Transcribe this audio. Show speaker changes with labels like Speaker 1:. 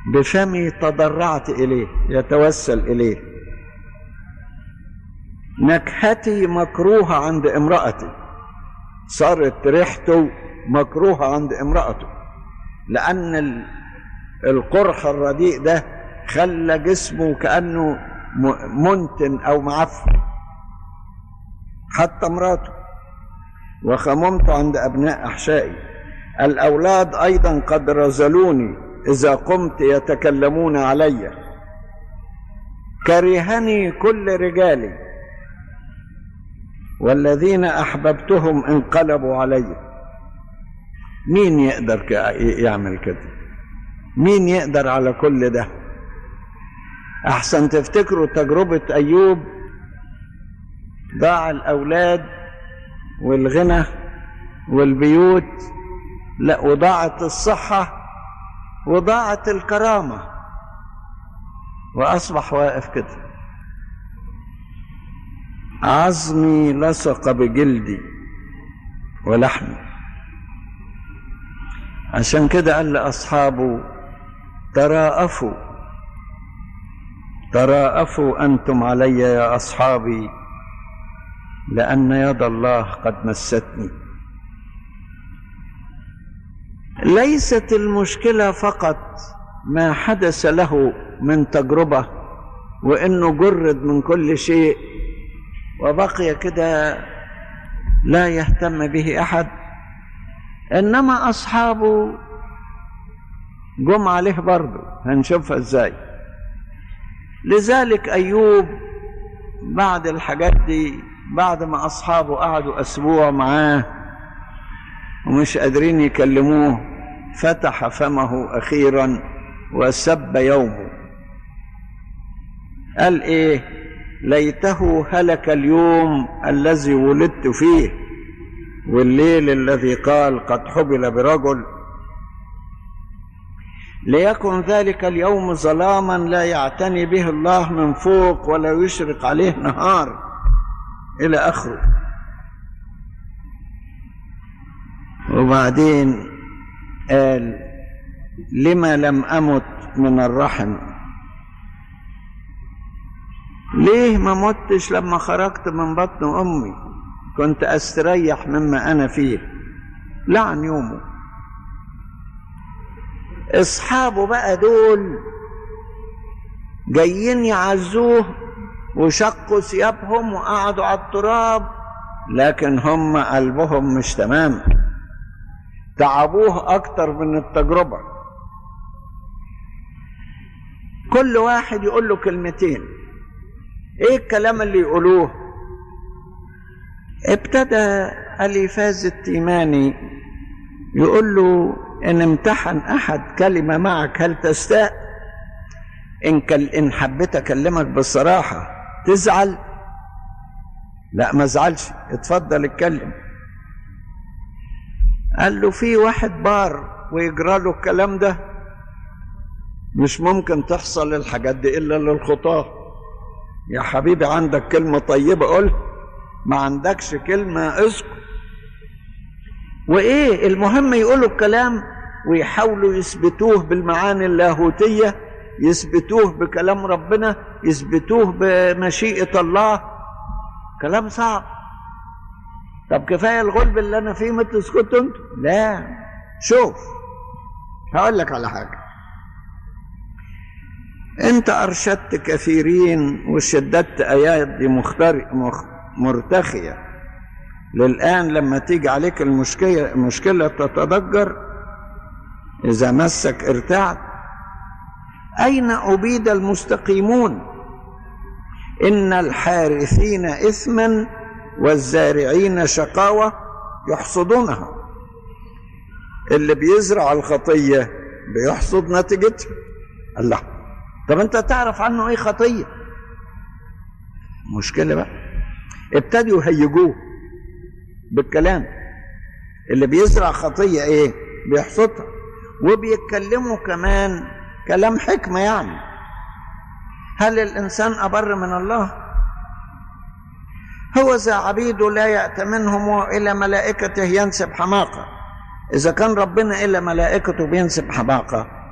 Speaker 1: بفمي تضرعت إليه يتوسل إليه نكهتي مكروهة عند امرأتي صارت ريحته مكروهة عند امرأته لأن ال- القرح الرديء ده خلى جسمه كأنه م- منتن أو معفن حتى مراته وخممت عند أبناء أحشائي الأولاد أيضا قد رزلوني إذا قمت يتكلمون علي كرهني كل رجالي والذين أحببتهم انقلبوا علي مين يقدر ك- يعمل كده مين يقدر على كل ده أحسن تفتكروا تجربة أيوب ضاع الأولاد والغنى والبيوت لا وضاعت الصحة وضاعت الكرامة وأصبح واقف كده عظمي لصق بجلدي ولحمي عشان كده قال لأصحابه تراءفوا تراءفوا أنتم علي يا أصحابي لأن يد الله قد مستني ليست المشكلة فقط ما حدث له من تجربة وإنه جرد من كل شيء وبقي كده لا يهتم به أحد إنما أصحابه جم عليه برضه هنشوفها إزاي لذلك أيوب بعد الحاجات دي بعد ما أصحابه قعدوا أسبوع معاه ومش قادرين يكلموه فتح فمه أخيرا وسب يومه قال إيه ليته هلك اليوم الذي ولدت فيه والليل الذي قال قد حبل برجل ليكن ذلك اليوم ظلاما لا يعتني به الله من فوق ولا يشرق عليه نهار الى اخره وبعدين قال لما لم امت من الرحم ليه ما متش لما خرجت من بطن امي كنت استريح مما انا فيه لعن يومه اصحابه بقى دول جايين يعزوه وشقوا ثيابهم وقعدوا على التراب لكن هم قلبهم مش تمام تعبوه اكتر من التجربه كل واحد يقول له كلمتين ايه الكلام اللي يقولوه ابتدى اليفاز التيماني يقول له ان امتحن احد كلمه معك هل تستاء ان كل ان حبيت اكلمك بصراحه تزعل لا ما ازعلش اتفضل اتكلم قال له في واحد بار ويجرى له الكلام ده مش ممكن تحصل الحاجات دي الا للخطاه يا حبيبي عندك كلمه طيبه قول ما عندكش كلمه اسكت وايه المهم يقولوا الكلام ويحاولوا يثبتوه بالمعاني اللاهوتيه يثبتوه بكلام ربنا يثبتوه بمشيئه الله كلام صعب طب كفايه الغلب اللي انا فيه ما تسكتوا انتوا لا شوف هقول لك على حاجه انت ارشدت كثيرين وشددت ايادي مختر... مخ... مرتخيه للآن لما تيجي عليك المشكلة المشكلة تتضجر إذا مسك ارتعد أين أبيد المستقيمون إن الحارثين إثما والزارعين شقاوة يحصدونها اللي بيزرع الخطية بيحصد نتيجتها الله طب أنت تعرف عنه إيه خطية مشكلة بقى ابتدوا يهيجوه بالكلام اللي بيزرع خطية ايه بيحصدها وبيتكلموا كمان كلام حكمة يعني هل الإنسان أبر من الله هو ذا عبيده لا يأتمنهم إلى ملائكته ينسب حماقة إذا كان ربنا إلى ملائكته بينسب حماقة